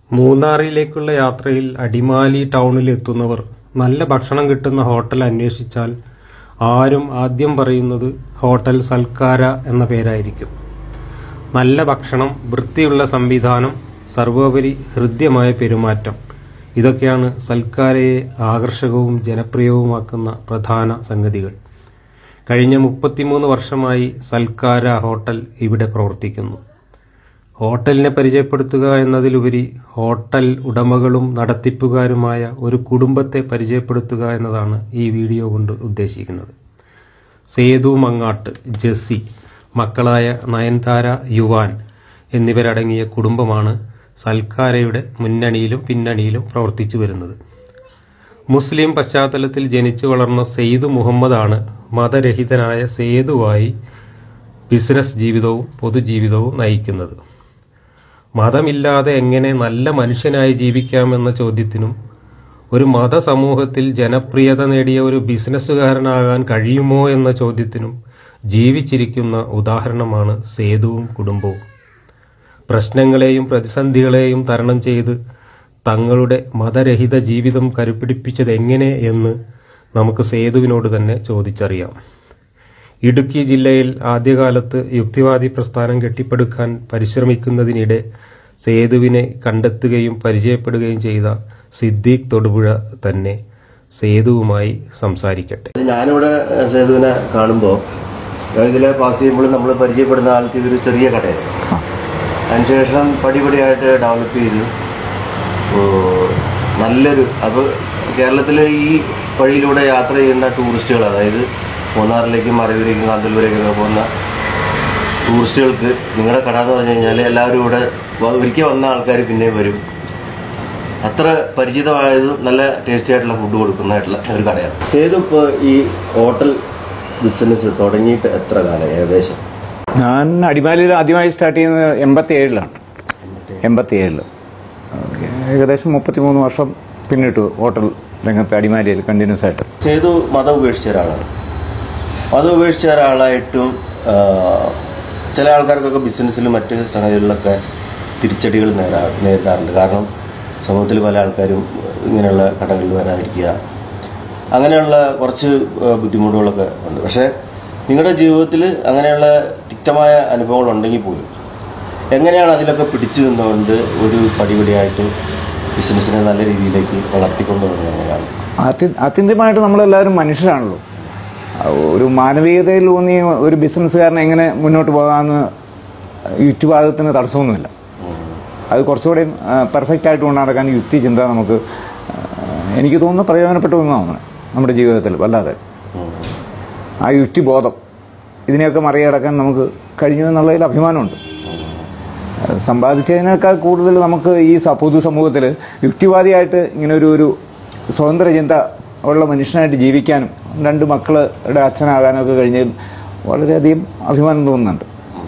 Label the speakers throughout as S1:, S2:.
S1: മൂന്നാറിലേക്കുള്ള യാത്രയിൽ അടിമാലി ടൗണിൽ എത്തുന്നവർ നല്ല ഭക്ഷണം കിട്ടുന്ന ഹോട്ടൽ അന്വേഷിച്ചാൽ ആരും ആദ്യം പറയുന്നത് ഹോട്ടൽ സൽക്കാര എന്ന പേരായിരിക്കും നല്ല ഭക്ഷണം വൃത്തിയുള്ള സംവിധാനം സർവോപരി ഹൃദ്യമായ പെരുമാറ്റം ഇതൊക്കെയാണ് സൽക്കാരയെ ആകർഷകവും ജനപ്രിയവുമാക്കുന്ന പ്രധാന സംഗതികൾ കഴിഞ്ഞ മുപ്പത്തിമൂന്ന് വർഷമായി സൽക്കാര ഹോട്ടൽ ഇവിടെ പ്രവർത്തിക്കുന്നു ഹോട്ടലിനെ പരിചയപ്പെടുത്തുക എന്നതിലുപരി ഹോട്ടൽ ഉടമകളും നടത്തിപ്പുകാരുമായ ഒരു കുടുംബത്തെ പരിചയപ്പെടുത്തുക എന്നതാണ് ഈ വീഡിയോ കൊണ്ട് ഉദ്ദേശിക്കുന്നത് സേതു മങ്ങാട്ട് ജെസ്സി മക്കളായ നയൻതാര യുവാൻ എന്നിവരടങ്ങിയ കുടുംബമാണ് സൽക്കാരയുടെ മുന്നണിയിലും പിന്നണിയിലും പ്രവർത്തിച്ചു വരുന്നത് മുസ്ലിം പശ്ചാത്തലത്തിൽ ജനിച്ചു വളർന്ന സെയ്ദ് മുഹമ്മദാണ് മതരഹിതനായ സേതുവായി ബിസിനസ് ജീവിതവും പൊതുജീവിതവും നയിക്കുന്നത് മതമില്ലാതെ എങ്ങനെ നല്ല മനുഷ്യനായി ജീവിക്കാമെന്ന ചോദ്യത്തിനും ഒരു മതസമൂഹത്തിൽ ജനപ്രിയത നേടിയ ഒരു ബിസിനസ്സുകാരനാകാൻ കഴിയുമോ എന്ന ചോദ്യത്തിനും ജീവിച്ചിരിക്കുന്ന ഉദാഹരണമാണ് സേതുവും കുടുംബവും പ്രശ്നങ്ങളെയും പ്രതിസന്ധികളെയും തരണം ചെയ്ത് തങ്ങളുടെ മതരഹിത ജീവിതം കരുപിടിപ്പിച്ചത് എങ്ങനെ എന്ന് നമുക്ക് സേതുവിനോട് തന്നെ ചോദിച്ചറിയാം ഇടുക്കി ജില്ലയിൽ ആദ്യകാലത്ത് യുക്തിവാദി പ്രസ്ഥാനം കെട്ടിപ്പടുക്കാൻ പരിശ്രമിക്കുന്നതിനിടെ സേതുവിനെ കണ്ടെത്തുകയും പരിചയപ്പെടുകയും ചെയ്ത സിദ്ദീഖ് തൊടുപുഴ തന്നെ സേതുവുമായി സംസാരിക്കട്ടെ
S2: അത് ഞാനിവിടെ ഏഹ്, സേതുവിനെ കാണുമ്പോൾ ഇതിലെ പാസ് ചെയ്യുമ്പോൾ നമ്മൾ പരിചയപ്പെടുന്ന ആൾക്ക് ഇതൊരു ചെറിയ കടയായിരുന്നു അതിനുശേഷം പടിപടിയായിട്ട് ഡെവലപ്പ് ചെയ്ത് ഓ, നല്ലൊരു അപ്പോൾ കേരളത്തിലെ ഈ വഴിയിലൂടെ യാത്ര ചെയ്യുന്ന ടൂറിസ്റ്റുകൾ അതായത് മൂന്നാറിലേക്കും മറയൂരേക്കും കാന്തല്ലൂരേക്കൊക്കെ പോകുന്ന ടൂറിസ്റ്റുകൾക്ക് നിങ്ങളുടെ കട എന്ന് പറഞ്ഞു കഴിഞ്ഞാൽ എല്ലാവരും ഇവിടെ വ- ഒരിക്കൽ വന്ന ആൾക്കാർ പിന്നെയും വരും അത്ര പരിചിതമായതും നല്ല ടേസ്റ്റി ആയിട്ടുള്ള ഫുഡ് കൊടുക്കുന്നതായിട്ടുള്ള ഒരു കടയാണ് സേതു ഇപ്പോൾ ഈ ഹോട്ടൽ ബിസിനസ് തുടങ്ങിയിട്ട് എത്ര കാലം ഏകദേശം
S3: ഞാൻ അടിമാലിയിൽ ആദ്യമായി സ്റ്റാർട്ട് ചെയ്യുന്നത് എൺപത്തി ഏഴിലാണ് എൺപത്തി ഏഴില് ഏകദേശം മുപ്പത്തിമൂന്ന് വർഷം പിന്നിട്ടു ഹോട്ടൽ രംഗത്ത് അടിമാലിയിൽ കണ്ടിന്യൂസ് ആയിട്ട്
S2: സേതു മതം ഉപേക്ഷിച്ച ഒരാളാണ് മതം ഉപേക്ഷിച്ച ഒരാളായിട്ടും ആ, ചില ആൾക്കാർക്കൊക്കെ ബിസിനസ്സിലും മറ്റ് സംഗതികളിലൊക്കെ തിരിച്ചടികൾ നേരാ നേരിടാറുണ്ട് കാരണം സമൂഹത്തിൽ പല ആൾക്കാരും ഇങ്ങനെയുള്ള കടകളിൽ വരാതിരിക്കുക അങ്ങനെയുള്ള കുറച്ച് ആ, ബുദ്ധിമുട്ടുകളൊക്കെ ഉണ്ട് പക്ഷേ നിങ്ങളുടെ ജീവിതത്തിൽ അങ്ങനെയുള്ള തിക്തമായ അനുഭവങ്ങൾ ഉണ്ടെങ്കിൽ പോലും എങ്ങനെയാണ് അതിലൊക്കെ പിടിച്ചു നിന്നുകൊണ്ട് ഒരു പടിപടിയായിട്ട് ബിസിനസ്സിനെ നല്ല രീതിയിലേക്ക് വളർത്തിക്കൊണ്ടുവരുന്നത് എങ്ങനെയാണ്
S3: അത്യ ആത്യന്തികമായിട്ട് നമ്മളെല്ലാവരും മനുഷ്യരാണല്ലോ ആ, ഒരു മാനവീയതയിൽ ഊന്നി ഒരു ബിസിനസ്സുകാരൻ എങ്ങനെ മുന്നോട്ട് പോകാമെന്ന് യുക്തിവാദത്തിന് തടസ്സമൊന്നുമില്ല അത് കുറച്ചുകൂടി പെർഫെക്റ്റ് ആയിട്ട് കൊണ്ട് നടക്കാൻ യുക്തി ചിന്ത നമുക്ക് ആ, എനിക്ക് തോന്നുന്നു പ്രയോജനപ്പെട്ടു എന്നാണ് നമ്മുടെ ജീവിതത്തിൽ വല്ലാതെ ആ യുക്തിബോധം ഇതിനെയൊക്കെ മറികടക്കാൻ നമുക്ക് കഴിഞ്ഞു എന്നുള്ളതിൽ അഭിമാനമുണ്ട് സമ്പാദിച്ചതിനേക്കാൾ കൂടുതൽ നമുക്ക് ഈ സ- പൊതുസമൂഹത്തിൽ യുക്തിവാദിയായിട്ട് ഇങ്ങനെ ഒരു ഒരു സ്വതന്ത്ര ചിന്ത ഉള്ള മനുഷ്യനായിട്ട് ജീവിക്കാനും രണ്ട് മക്കളുടെ അച്ഛനാകാനൊക്കെ കഴിഞ്ഞതിൽ വളരെയധികം അഭിമാനം തോന്നുന്നുണ്ട്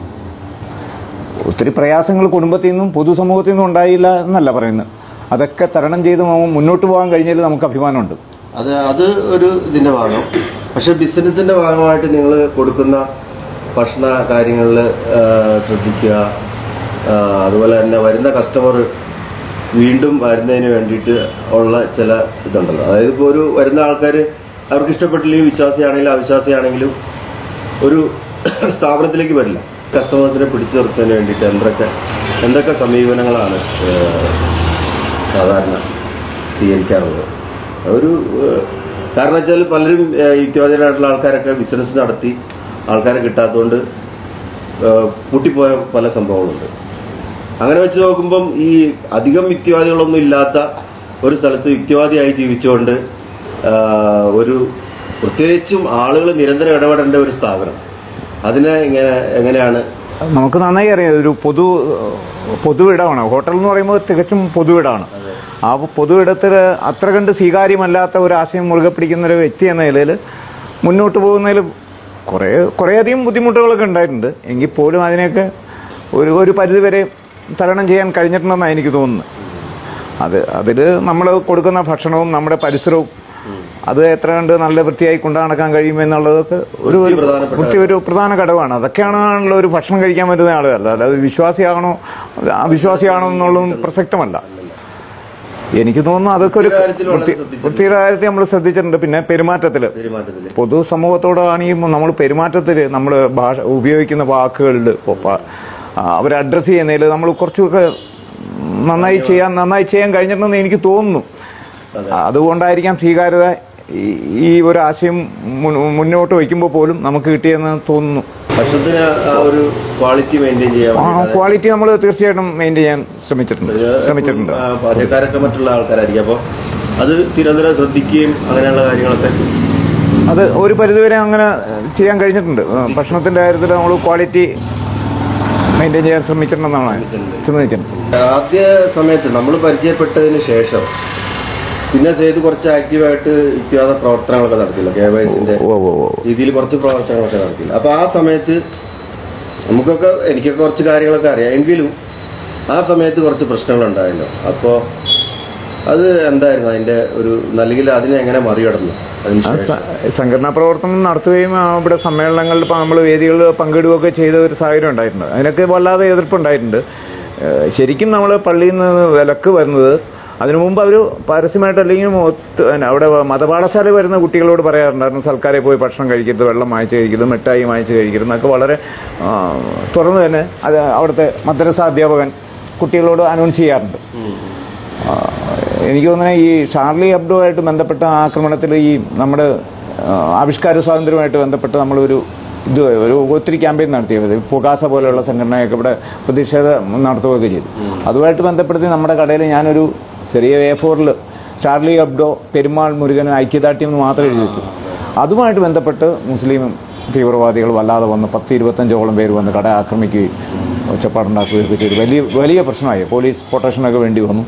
S3: ഒത്തിരി പ്രയാസങ്ങൾ കുടുംബത്തിൽ നിന്നും പൊതുസമൂഹത്തിൽ നിന്നും ഉണ്ടായില്ല എന്നല്ല പറയുന്നത് അതൊക്കെ തരണം ചെയ്ത് നമുക്ക് മുന്നോട്ട് പോകാൻ കഴിഞ്ഞതിൽ നമുക്ക് അഭിമാനമുണ്ട്
S2: അത് അത് ഒരു ഇതിന്റെ ഭാഗം പക്ഷെ ബിസിനസിന്റെ ഭാഗമായിട്ട് നിങ്ങൾ കൊടുക്കുന്ന ഭക്ഷണ കാര്യങ്ങളിൽ ശ്രദ്ധിക്കുക ആ, അതുപോലെ തന്നെ വരുന്ന കസ്റ്റമർ വീണ്ടും വരുന്നതിന് വേണ്ടിയിട്ട് ഉള്ള ചില ഇതുണ്ടല്ലോ അതായത് ഇപ്പോൾ ഒരു വരുന്ന ആൾക്കാർ അവർക്ക് ഇഷ്ടപ്പെട്ടില്ലെങ്കിൽ വിശ്വാസിയാണെങ്കിലും അവിശ്വാസിയാണെങ്കിലും ഒരു സ്ഥാപനത്തിലേക്ക് വരില്ല കസ്റ്റമേഴ്സിനെ പിടിച്ചു നിർത്തുന്നതിന് വേണ്ടിയിട്ട് എന്തൊക്കെ എന്തൊക്കെ സമീപനങ്ങളാണ് ഏഹ്, സാധാരണ സ്വീകരിക്കാറുള്ളത് ഒരു ഏഹ്, കാരണം വെച്ചാൽ പലരും ഏഹ്, യുക്തിവാദികളായിട്ടുള്ള ആൾക്കാരൊക്കെ ബിസിനസ് നടത്തി ആൾക്കാരെ കിട്ടാത്തതുകൊണ്ട് ഏഹ്, പൂട്ടിപ്പോയ പല സംഭവങ്ങളുണ്ട് അങ്ങനെ വെച്ച് നോക്കുമ്പം ഈ അധികം യുക്തിവാദികളൊന്നും ഇല്ലാത്ത ഒരു സ്ഥലത്ത് യുക്തിവാദിയായി ജീവിച്ചുകൊണ്ട് ആഹ്, ഒരു പ്രത്യേകിച്ചും ആളുകൾ നിരന്തരം ഇടപെടേണ്ട ഒരു സ്ഥാപനം അതിനെ ഇങ്ങനെ എങ്ങനെയാണ്
S3: നമുക്ക് നന്നായി അറിയാം ഒരു പൊതു പൊതുവിടമാണ് ഹോട്ടൽ എന്ന് പറയുമ്പോൾ തികച്ചും പൊതുവിടമാണ് ആ പൊതുവിടത്തിൽ അത്ര കണ്ട് സ്വീകാര്യമല്ലാത്ത ഒരു ആശയം മുറുകെ പിടിക്കുന്ന ഒരു വ്യക്തി എന്ന നിലയിൽ മുന്നോട്ട് പോകുന്നതിൽ കുറേ കുറേയധികം ബുദ്ധിമുട്ടുകളൊക്കെ ഉണ്ടായിട്ടുണ്ട് എങ്കിൽ പോലും അതിനെയൊക്കെ ഒരു ഒരു പരിധിവരെ തരണം ചെയ്യാൻ കഴിഞ്ഞിട്ടുണ്ടെന്നാണ് എനിക്ക് തോന്നുന്നത് അത് അതിൽ നമ്മൾ കൊടുക്കുന്ന ഭക്ഷണവും നമ്മുടെ പരിസരവും അത് എത്ര കണ്ട് നല്ല വൃത്തിയായി കൊണ്ടു നടക്കാൻ കഴിയും എന്നുള്ളതൊക്കെ ഒരു ഒരു
S2: പ്രധാനപ്പെട്ട
S3: വൃത്തി ഒരു പ്രധാന ഘടകമാണ് അതൊക്കെയാണല്ലോ ഒരു ഭക്ഷണം കഴിക്കാൻ പറ്റുന്ന ആളുകൾ അല്ലാതെ വിശ്വാസിയാകണോ അവിശ്വാസിയാണോ എന്നുള്ളതും പ്രസക്തമല്ല എനിക്ക് തോന്നുന്നു അതൊക്കെ ഒരു
S2: വൃത്തിയുടെ കാര്യത്തിൽ വളരെ
S3: വൃത്തി-
S2: ശ്രദ്ധിച്ചിട്ടുണ്ട്.
S3: വൃത്തിയുടെ കാര്യത്തിൽ നമ്മൾ ശ്രദ്ധിച്ചിട്ടുണ്ട് പിന്നെ പെരുമാറ്റത്തിൽ
S2: പെരുമാറ്റത്തില്
S3: പൊതുസമൂഹത്തോടാണെങ്കിൽ നമ്മൾ പെരുമാറ്റത്തിൽ നമ്മൾ ഭാഷ ഉപയോഗിക്കുന്ന വാക്കുകളിൽ അവരെ അഡ്രസ്സ് ചെയ്യുന്നതിൽ നമ്മൾ കുറച്ചൊക്കെ നന്നായി ചെയ്യാൻ നന്നായി ചെയ്യാൻ കഴിഞ്ഞിട്ടുണ്ടെന്ന് എനിക്ക് തോന്നുന്നു അതുകൊണ്ടായിരിക്കാം സ്വീകാര്യത ഈ- ഈ ഒരു ആശയം മുൻ- മുന്നോട്ട് വയ്ക്കുമ്പോൾ പോലും നമുക്ക് കിട്ടിയെന്ന് തോന്നുന്നു
S2: ഭക്ഷണത്തിന് ആ ഒരു ക്വാളിറ്റി മെയിൻറ്റെയിൻ ചെയ്യാൻ
S3: ആ
S2: വേണ്ടി
S3: ക്വാളിറ്റി നമ്മൾ തീർച്ചയായിട്ടും മെയിൻറ്റെയിൻ ചെയ്യാൻ ശ്രമിച്ചിട്ടുണ്ട് ശ്രമിച്ചിട്ടുണ്ട്
S2: ആ, പാചകക്കാരൊക്കെ മറ്റുള്ള ആൾക്കാരായിരിക്കും അപ്പോൾ അത് തിരുവനന്തപുരം ശ്രദ്ധിക്കുകയും അങ്ങനെയുള്ള കാര്യങ്ങളൊക്കെ
S3: അത് ഒരു പരിധിവരെ അങ്ങനെ ചെയ്യാൻ കഴിഞ്ഞിട്ടുണ്ട് ഭക്ഷണത്തിൻ്റെ കാര്യത്തിൽ നമ്മൾ ക്വാളിറ്റി മെയിൻറ്റെയിൻ ചെയ്യാൻ ശ്രമിച്ചിട്ടുണ്ടെന്നാണ് ശ്രമിച്ചിട്ടുണ്ട്
S2: ആദ്യ സമയത്ത് നമ്മൾ പരിചയപ്പെട്ടതിന് ശേഷം പിന്നെ ചെയ്ത് കുറച്ച് ആക്റ്റീവായിട്ട് യുക്തിവാദ പ്രവർത്തനങ്ങളൊക്കെ നടത്തില്ല കെ വൈ എസിന്റെ
S3: ഓ ഓ ഓ
S2: രീതിയിൽ കുറച്ച് പ്രവർത്തനങ്ങളൊക്കെ നടത്തില്ല അപ്പോൾ ആ സമയത്ത് നമുക്കൊക്കെ എനിക്കൊക്കെ കുറച്ച് കാര്യങ്ങളൊക്കെ അറിയാം എങ്കിലും ആ സമയത്ത് കുറച്ച് പ്രശ്നങ്ങളുണ്ടായല്ലോ അപ്പോൾ അത് എന്തായിരുന്നു അതിൻ്റെ ഒരു അല്ലെങ്കിൽ അതിനെ എങ്ങനെ മറികടന്നു അതിന്
S3: ആ
S2: ശേഷം
S3: സ- സംഘടനാ പ്രവർത്തനം നടത്തുകയും ആ, ഇവിടെ സമ്മേളനങ്ങളിൽ നമ്മൾ വേദികളിൽ പങ്കിടുകയൊക്കെ ചെയ്ത ഒരു സാഹചര്യം ഉണ്ടായിട്ടുണ്ട് അതിനൊക്കെ വല്ലാതെ എതിർപ്പുണ്ടായിട്ടുണ്ട് ഏഹ് ശരിക്കും നമ്മൾ പള്ളിയിൽ നിന്ന് വിലക്ക് വരുന്നത് അതിനു മുമ്പ് അവർ പരസ്യമായിട്ട് അല്ലെങ്കിൽ ഒത്ത് പിന്നെ അവിടെ മതപാഠശാല വരുന്ന കുട്ടികളോട് പറയാറുണ്ടായിരുന്നു സൽക്കാരെ പോയി ഭക്ഷണം കഴിക്കരുത് വെള്ളം വാങ്ങിച്ച് കഴിക്കരുത് മിഠായി വാങ്ങിച്ച് കഴിക്കരുത് എന്നൊക്കെ വളരെ ആ, തുറന്നു തന്നെ അത് അവിടുത്തെ മദ്രസ അധ്യാപകൻ കുട്ടികളോട് അനൗൺസ് ചെയ്യാറുണ്ട് ആ, എനിക്ക് തോന്നുന്നത് ഈ ഷാർലി അബ്ഡുമായിട്ട് ബന്ധപ്പെട്ട ആക്രമണത്തിൽ ഈ നമ്മുടെ ആ, ആവിഷ്കാര സ്വാതന്ത്ര്യവുമായിട്ട് ബന്ധപ്പെട്ട് നമ്മളൊരു ഇത് ഒരു ഒത്തിരി ക്യാമ്പയിൻ നടത്തിയത് പുകാസ പോലെയുള്ള സംഘടനയൊക്കെ ഇവിടെ പ്രതിഷേധം നടത്തുകയൊക്കെ ചെയ്തു അതുമായിട്ട് ബന്ധപ്പെടുത്തി നമ്മുടെ കടയിൽ ഞാനൊരു ചെറിയ എ ഫോറിൽ ഷാർലി അബ്ഡോ പെരുമാൾ മുരുകൻ ഐക്യദാർഢ്യം എന്ന് മാത്രം എഴുതി വെച്ചു അതുമായിട്ട് ബന്ധപ്പെട്ട് മുസ്ലിം തീവ്രവാദികൾ വല്ലാതെ വന്ന് പത്ത് ഇരുപത്തഞ്ചോളം പേര് വന്ന് കട ആക്രമിക്കുകയും ഒച്ചപ്പാടുണ്ടാക്കുകയൊക്കെ ചെയ്തു വലിയ വലിയ പ്രശ്നമായി പോലീസ് പ്രൊട്ടക്ഷനൊക്കെ വേണ്ടി വന്നു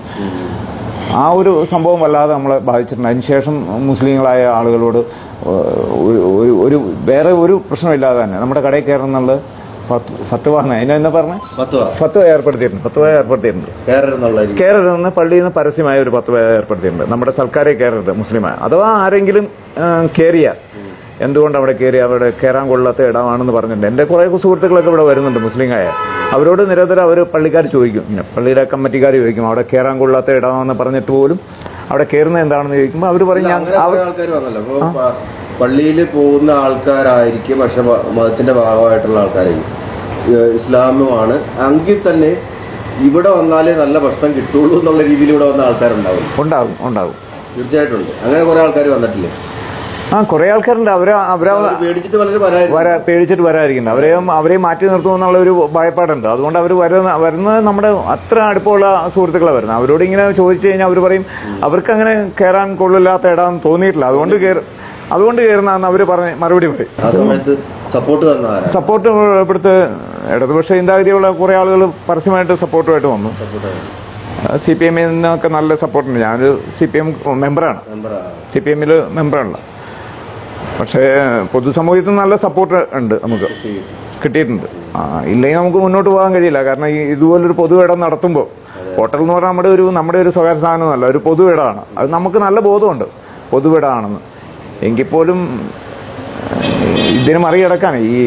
S3: ആ ഒരു സംഭവം വല്ലാതെ നമ്മളെ ബാധിച്ചിട്ടുണ്ട് അതിനുശേഷം മുസ്ലിങ്ങളായ ആളുകളോട് ഒരു ഒരു ഒരു വേറെ ഒരു പ്രശ്നമില്ലാതെ തന്നെ നമ്മുടെ കടയിൽ കയറുന്നുള്ള ഫത്ത് ഫത്തുവാന്ന് അതിനെന്താ പറഞ്ഞ
S2: പത്തുവ
S3: ഫത്തുവ ഏർപ്പെടുത്തിയിട്ടുണ്ട് ഫത്തുവ ഏർപ്പെടുത്തിയിട്ടുണ്ട്
S2: കയറരുന്നുള്ള രീതി
S3: കയറരുതെന്ന് പള്ളിയിൽ നിന്ന് പരസ്യമായ ഒരു പത്തുവ ഏർപ്പെടുത്തിയിട്ടുണ്ട് നമ്മുടെ സൽക്കാരെ കയറരുത് മുസ്ലിമായ അഥവാ ആരെങ്കിലും കയറിയ എന്തുകൊണ്ട് അവിടെ കയറി അവിടെ കയറാൻ കൊള്ളാത്ത ഇടമാണെന്ന് പറഞ്ഞിട്ടുണ്ട് എൻ്റെ കുറേ സുഹൃത്തുക്കളൊക്കെ ഇവിടെ വരുന്നുണ്ട് മുസ്ലിമായ അവരോട് നിരന്തരം അവർ പള്ളിക്കാർ ചോദിക്കും ഇങ്ങനെ പള്ളിയിലെ കമ്മിറ്റിക്കാർ ചോദിക്കും അവിടെ കയറാൻ കൊള്ളാത്ത ഇടമാണെന്ന് പറഞ്ഞിട്ട് പോലും അവിടെ കയറുന്നത് എന്താണെന്ന് ചോദിക്കുമ്പോൾ അവർ പറയും ഞാൻ
S2: അങ്ങനെ കുറെ ആൾക്കാർ വന്നല്ലോ അപ്പോൾ പള്ളിയിൽ പോകുന്ന ആൾക്കാരായിരിക്കും പക്ഷെ മ- മതത്തിന്റെ ഭാഗമായിട്ടുള്ള ആൾക്കാരായിരിക്കും ഏഹ് ഇസ്ലാമുമാണ് എങ്കിൽ തന്നെ ഇവിടെ വന്നാലേ നല്ല ഭക്ഷണം കിട്ടുള്ളൂ എന്നുള്ള രീതിയിൽ ഇവിടെ വന്ന ആൾക്കാരുണ്ടാവും
S3: ഉണ്ടാകും ഉണ്ടാകും
S2: തീർച്ചയായിട്ടും ഉണ്ട് അങ്ങനെ കുറെ ആൾക്കാർ വന്നിട്ടില്ലേ
S3: ആ കുറേ ആൾക്കാരുണ്ട് അവർ അവരെ
S2: അവര് പേടിച്ചിട്ട് വളരെ വരായിരുന്നു
S3: വരാ പേടിച്ചിട്ട് വരാതിരിക്കുന്നത് അവരെയും അവരെ മാറ്റി നിർത്തുമെന്നുള്ള ഒരു ഭയപ്പാടുണ്ട് അതുകൊണ്ട് അവർ വരുന്ന വരുന്നത് നമ്മുടെ അത്ര അടുപ്പമുള്ള സുഹൃത്തുക്കളാണ് വരുന്നത് അവരോട് ഇങ്ങനെ ചോദിച്ചു കഴിഞ്ഞാൽ അവർ പറയും അവർക്ക് അങ്ങനെ കയറാൻ കൊള്ളില്ലാത്ത ഇടാന്ന് തോന്നിയിട്ടില്ല അതുകൊണ്ട് കയറി അതുകൊണ്ട് കയറുന്നതെന്ന് അവർ പറഞ്ഞ് മറുപടി പറയും
S2: ആ സമയത്ത് സപ്പോർട്ട് തന്ന ആരാ
S3: സപ്പോർട്ട് ഇവിടുത്തെ ഇടതുപക്ഷ ചിന്താഗതിയുള്ള കുറേ ആളുകൾ പരസ്യമായിട്ട് സപ്പോർട്ടുമായിട്ട് വന്നു സി പി എമ്മിൽ നിന്നൊക്കെ നല്ല സപ്പോർട്ടുണ്ട് ഞാനൊരു സി പി എം മെമ്പറാണ്
S2: മെമ്പറാ
S3: സി പി എമ്മിൽ മെമ്പറാണല്ലോ പക്ഷേ പൊതുസമൂഹത്തിൽ നല്ല സപ്പോർട്ട് ഉണ്ട് നമുക്ക് കിട്ടിയിട്ടുണ്ട് ആ ഇല്ലെങ്കിൽ നമുക്ക് മുന്നോട്ട് പോകാൻ കഴിയില്ല കാരണം ഈ ഇതുപോലൊരു പൊതു ഇടം നടത്തുമ്പോൾ ഹോട്ടൽ എന്ന് പറഞ്ഞാൽ നമ്മുടെ ഒരു നമ്മുടെ ഒരു സ്വകാര്യ സാധനമല്ല ഒരു പൊതു ഇടമാണ് അത് നമുക്ക് നല്ല ബോധമുണ്ട് പൊതു ഇടമാണെന്ന് എങ്കിൽ പോലും ഏഹ്, ഇതിനെ മറികടക്കാൻ ഈ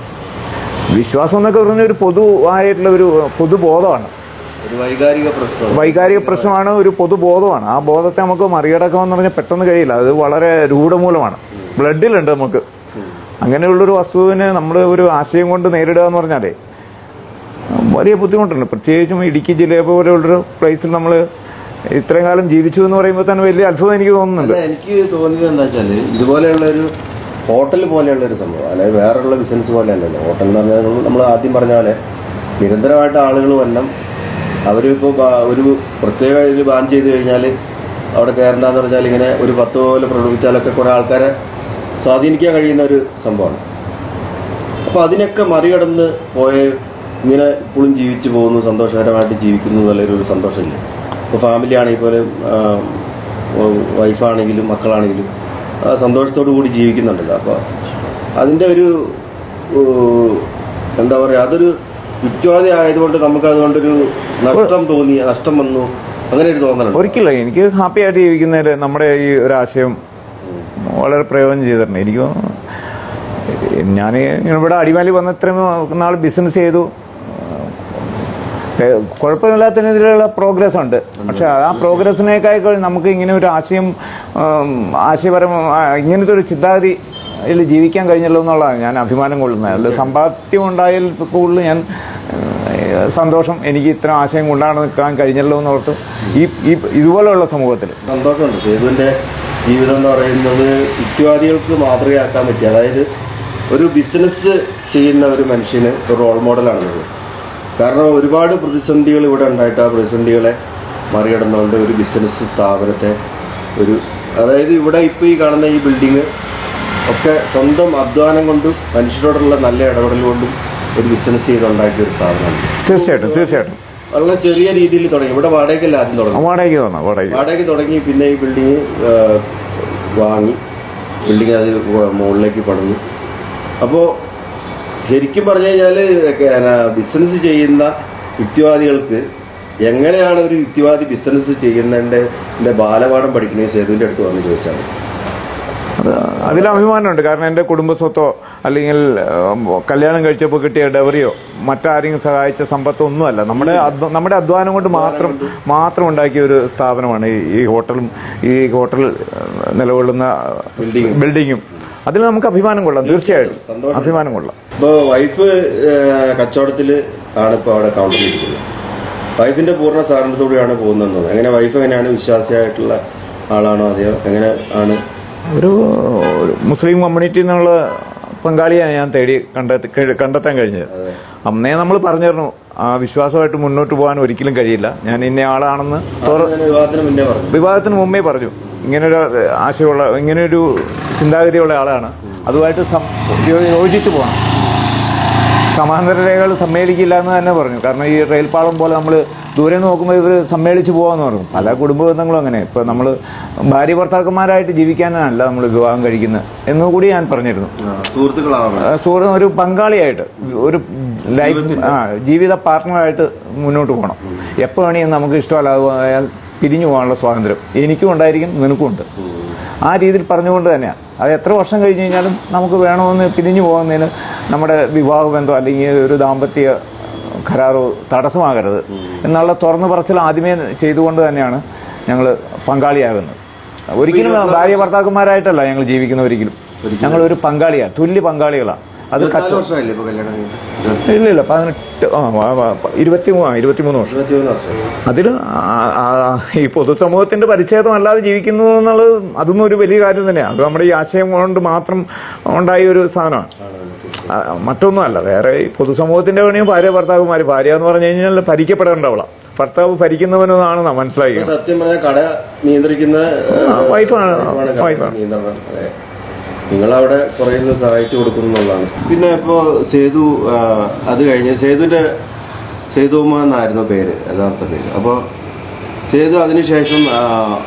S3: വിശ്വാസം എന്നൊക്കെ പറഞ്ഞ ഒരു പൊതുവായിട്ടുള്ള ഒരു പൊതുബോധമാണ്
S2: ഒരു വൈകാരിക പ്രശ്നം
S3: വൈകാരിക പ്രശ്നമാണ് ഒരു പൊതുബോധമാണ് ആ ബോധത്തെ നമുക്ക് മറികടക്കാമെന്ന് പറഞ്ഞാൽ പെട്ടെന്ന് കഴിയില്ല അത് വളരെ രൂഢമൂലമാണ് ബ്ലഡിലുണ്ട് നമുക്ക് അങ്ങനെയുള്ളൊരു വസ്തുവിന് നമ്മൾ ഒരു ആശയം കൊണ്ട് നേരിടുക എന്ന് പറഞ്ഞാലേ വലിയ ബുദ്ധിമുട്ടുണ്ട് പ്രത്യേകിച്ചും ഇടുക്കി ജില്ലയെ പോലെയുള്ളൊരു പ്ലേസിൽ നമ്മൾ ഇത്രയും കാലം ജീവിച്ചു എന്ന് പറയുമ്പോൾ തന്നെ വലിയ അത്ഭുതം എനിക്ക് തോന്നുന്നുണ്ട്
S2: അല്ല, എനിക്ക് തോന്നിയത് എന്താ വെച്ചാല് ഇതുപോലെയുള്ള ഒരു ഹോട്ടൽ പോലെയുള്ള ഒരു സംഭവം അല്ലെങ്കിൽ വേറെയുള്ള ബിസിനസ് പോലെ അല്ലല്ലോ ഹോട്ടൽ എന്ന് പറഞ്ഞാൽ നമ്മൾ ആദ്യം പറഞ്ഞ പോലെ നിരന്തരമായിട്ട് ആളുകൾ വരണം അവരിപ്പോൾ ഒരു പ്രത്യേക ഇത് ബാൻ ചെയ്ത് കഴിഞ്ഞാൽ അവിടെ കയറണ്ടെന്ന് പറഞ്ഞാൽ ഇങ്ങനെ ഒരു പത്ത് പോലെ പ്രകടിപ്പിച്ചാലൊക്കെ കുറേ ആൾക്കാരെ സ്വാധീനിക്കാൻ കഴിയുന്ന ഒരു സംഭവമാണ് അപ്പോൾ അതിനൊക്കെ മറികടന്ന് പോയ ഇങ്ങനെ ഇപ്പോഴും ജീവിച്ചു പോകുന്നു സന്തോഷകരമായിട്ട് ജീവിക്കുന്നു എന്നുള്ളൊരു ഒരു സന്തോഷമില്ല ഇപ്പോൾ ഫാമിലി ആണെങ്കിൽ പോലും വൈഫാണെങ്കിലും മക്കളാണെങ്കിലും ആ സന്തോഷത്തോടു കൂടി ജീവിക്കുന്നുണ്ടല്ലോ അപ്പോൾ അതിൻ്റെ ഒരു ഓ, എന്താ പറയുക അതൊരു യുക്തിവാദി ആയതുകൊണ്ട് നമുക്ക് അതുകൊണ്ടൊരു നഷ്ടം തോന്നി നഷ്ടം വന്നു അങ്ങനെ ഒരു തോന്നലുണ്ട്
S3: ഒരിക്കലും എനിക്ക് ഹാപ്പി ആയിട്ട് ജീവിക്കുന്നതിൽ നമ്മുടെ ഈ ഒരു ആശയം വളരെ പ്രയോജനം ചെയ്തിട്ടുണ്ട് എനിക്ക് തോന്നുന്നു ഞാൻ ഇങ്ങനെ ഇവിടെ അടിമാലി വന്ന ഇത്രയും നാൾ ബിസിനസ് ചെയ്തു ഏഹ് കുഴപ്പമില്ലാത്തതിനെതിരെയുള്ള പ്രോഗ്രസ് ഉണ്ട് പക്ഷെ ആ പ്രോഗ്രസിനേക്കാൾ നമുക്ക് ഇങ്ങനെ ഒരു ആശയം ഉം, ആശയപരം ആ, ഇങ്ങനത്തെ ഒരു ചിന്താഗതി ഇതിൽ ജീവിക്കാൻ കഴിഞ്ഞല്ലോ എന്നുള്ളതാണ് ഞാൻ അഭിമാനം കൊള്ളുന്നത് അതിൽ സമ്പാദ്യം ഉണ്ടായാൽ കൂടുതൽ ഞാൻ ഏഹ്, സന്തോഷം എനിക്ക് ഇത്തരം ആശയം കൊണ്ടാണ് നിൽക്കാൻ കഴിഞ്ഞല്ലോ എന്നോർത്ത് ഈ ഈ ഇതുപോലെയുള്ള സമൂഹത്തിൽ
S2: സന്തോഷമുണ്ട് സേതുവിന്റെ ജീവിതം എന്ന് പറയുന്നത് യുക്തിവാദികൾക്ക് മാതൃകയാക്കാൻ പറ്റി അതായത് ഒരു ബിസിനസ് ചെയ്യുന്ന ഒരു മനുഷ്യന് ഒരു റോൾ മോഡലാണ് നിങ്ങൾ കാരണം ഒരുപാട് പ്രതിസന്ധികൾ ഇവിടെ ഉണ്ടായിട്ട് ആ പ്രതിസന്ധികളെ മറികടന്നുകൊണ്ട് ഒരു ബിസിനസ് സ്ഥാപനത്തെ ഒരു അതായത് ഇവിടെ ഇപ്പോൾ ഈ കാണുന്ന ഈ ബിൽഡിങ് ഒക്കെ സ്വന്തം അധ്വാനം കൊണ്ടും മനുഷ്യരോടുള്ള നല്ല ഇടപെടൽ കൊണ്ടും ഒരു ബിസിനസ് ചെയ്തുണ്ടാക്കിയ ഒരു സ്ഥാപനമാണ്
S3: തീർച്ചയായിട്ടും തീർച്ചയായിട്ടും
S2: വളരെ ചെറിയ രീതിയിൽ തുടങ്ങി ഇവിടെ വാടകയ്ക്കല്ല ആദ്യം തുടങ്ങി
S3: വാടകയ്ക്ക് വന്നു വാടകയ്ക്ക്
S2: വാടകയ്ക്ക് തുടങ്ങി പിന്നെ ഈ ബിൽഡിങ് വാങ്ങി ബിൽഡിങ് അത് വ- മുകളിലേക്ക് പണിതു അപ്പോൾ ശരിക്കും പറഞ്ഞു കഴിഞ്ഞാൽ ബിസിനസ് ചെയ്യുന്ന യുക്തിവാദികൾക്ക് എങ്ങനെയാണ് ഒരു യുക്തിവാദി ബിസിനസ് ചെയ്യുന്നതിൻ്റെ ബാലപാഠം പഠിക്കുന്നത് സേതുവിൻ്റെ അടുത്ത് വന്ന് ചോദിച്ചാൽ മതി.
S3: അത് അതിൽ അഭിമാനമുണ്ട് കാരണം എൻ്റെ കുടുംബസ്വത്തോ അല്ലെങ്കിൽ ഉം, കല്യാണം കഴിച്ചപ്പോൾ കിട്ടിയ ഡെവറിയോ മറ്റാരെങ്കിലും സഹായിച്ച സമ്പത്തോ ഒന്നുമല്ല നമ്മുടെ അധ്വ- നമ്മുടെ അധ്വാനം കൊണ്ട് മാത്രം മാത്രം ഉണ്ടാക്കിയ ഒരു സ്ഥാപനമാണ് ഈ ഈ ഹോട്ടലും ഈ ഹോട്ടൽ ഏഹ്, നിലകൊള്ളുന്ന ബിൽഡിങ്ങും അതിൽ നമുക്ക് അഭിമാനം കൊള്ളാം തീർച്ചയായിട്ടും
S2: സന്തോഷം.
S3: അഭിമാനം കൊള്ളാം
S2: ഇപ്പോൾ വൈഫ് കച്ചവടത്തിൽ ആണ് ഇപ്പോൾ അവിടെ കൗണ്ടറിൽ ഇരിക്കുന്നത് വൈഫിൻ്റെ പൂർണ്ണ സാറിനത്തോടെയാണ് പോകുന്നത് എങ്ങനെ വൈഫ് എങ്ങനെയാണ് വിശ്വാസിയായിട്ടുള്ള ആളാണോ അതെയോ എങ്ങനെ ആണ്
S3: ഒരു ഒരു മുസ്ലിം കമ്മ്യൂണിറ്റി എന്നുള്ള പങ്കാളിയാണ് ഞാൻ തേടി കണ്ടെത്തി കഴി- കണ്ടെത്താൻ കഴിഞ്ഞത് അന്നേ നമ്മൾ പറഞ്ഞിരുന്നു ആ വിശ്വാസമായിട്ട് മുന്നോട്ട് പോകാൻ ഒരിക്കലും കഴിയില്ല ഞാൻ ഇന്ന ആളാണെന്ന് തുറ-
S2: ഞാൻ വിവാഹത്തിന് മുന്നേ പറഞ്ഞു
S3: വിവാഹത്തിന് മുമ്പേ പറഞ്ഞു ഇങ്ങനൊരു ആശയമുള്ള ഇങ്ങനെയൊരു ചിന്താഗതിയുള്ള ആളാണ് അതുമായിട്ട് സം- യോ- യോജിച്ചു പോകണം സമാന്തര രേഖകൾ സമ്മേളിക്കില്ല എന്ന് തന്നെ പറഞ്ഞു കാരണം ഈ റെയിൽപാളം പോലെ നമ്മൾ ദൂരെ നിന്ന് നോക്കുമ്പോൾ ഇവർ സമ്മേളിച്ച് പോകാമെന്ന് പറഞ്ഞു പല കുടുംബ ബന്ധങ്ങളും അങ്ങനെ ഇപ്പോൾ നമ്മൾ ഭാര്യ ഭർത്താക്കന്മാരായിട്ട് ജീവിക്കാനല്ല നമ്മൾ വിവാഹം കഴിക്കുന്നത് എന്നുകൂടി ഞാൻ പറഞ്ഞിരുന്നു
S2: ആ, സുഹൃത്തുക്കളാവണം
S3: ആ, സുഹൃത്ത് ഒരു പങ്കാളിയായിട്ട് ഒരു ലൈഫ് ആ ജീവിത പാർട്ട്ണറായിട്ട് മുന്നോട്ട് പോകണം എപ്പോൾ വേണമെങ്കിലും നമുക്ക് ഇഷ്ടമല്ലാതെ പിരിഞ്ഞു പോകാനുള്ള സ്വാതന്ത്ര്യം എനിക്കും ഉണ്ടായിരിക്കും നിനക്കും ഉണ്ട് ആ രീതിയിൽ പറഞ്ഞുകൊണ്ട് തന്നെയാണ് അത് എത്ര വർഷം കഴിഞ്ഞ് കഴിഞ്ഞാലും നമുക്ക് വേണമെന്ന് പിരിഞ്ഞു പോകുന്നതിന് നമ്മുടെ വിവാഹ ബന്ധം അല്ലെങ്കിൽ ഒരു ദാമ്പത്യ കരാറോ തടസ്സമാകരുത് എന്നുള്ള തുറന്നു പറച്ചിൽ ആദ്യമേ ചെയ്തുകൊണ്ട് തന്നെയാണ് ഞങ്ങൾ പങ്കാളിയാകുന്നത് ഒരിക്കലും ഭാര്യ ഭർത്താക്കന്മാരായിട്ടല്ല ഞങ്ങൾ ജീവിക്കുന്ന ഒരിക്കലും ഞങ്ങൾ ഒരു പങ്കാളിയാണ് തുല്യ പങ്കാളികളാണ് അത്
S2: ഇരുപത്തിനാല് വർഷമായില്ലേ ഇപ്പോൾ കല്യാണം കഴിഞ്ഞിട്ട്
S3: ഇല്ല ഇല്ല പതിനെട്ട് ആ ആ, ആ, ഇരുപത്തി മൂന്ന് ഇരുപത്തിമൂന്ന് വർഷം
S2: ഇരുപത്തിമൂന്ന് വർഷം
S3: അതിൽ ഈ പൊതുസമൂഹത്തിന്റെ പരിച്ഛേദം അല്ലാതെ ജീവിക്കുന്നു എന്നുള്ളത് അതൊന്നും ഒരു വലിയ കാര്യം തന്നെയാണ് അത് നമ്മുടെ ഈ ആശയം കൊണ്ട് മാത്രം ഉണ്ടായ ഒരു സാധനമാണ് ആ, മറ്റൊന്നുമല്ല വേറെ ഈ പൊതുസമൂഹത്തിന്റെ പണിയും ഭാര്യ ഭർത്താവുമാര് ഭാര്യ എന്ന് പറഞ്ഞു കഴിഞ്ഞാൽ ഭരിക്കപ്പെടേണ്ടവളാണ് ഭർത്താവ് ഭരിക്കുന്നവനെന്നാണ് നാം മനസ്സിലാക്കിയത്
S2: സത്യം പറഞ്ഞാൽ കട നിയന്ത്രിക്കുന്ന
S3: ആ, വൈഫാണ്.
S2: വൈഫാണ് കട
S3: വൈഫാണ്.
S2: നിയന്ത്രണം അതെ. നിങ്ങളവിടെ കുറേ ഒന്ന് സഹായിച്ചു കൊടുക്കുന്നു എന്നുള്ളതാണ് പിന്നെ ഇപ്പോൾ സേതു ആ, അത് കഴിഞ്ഞ് സേതുവിൻ്റെ സേതുമ്മ എന്നായിരുന്നു പേര് യഥാർത്ഥ പേര് അപ്പോൾ സേതു അതിനുശേഷം ആ,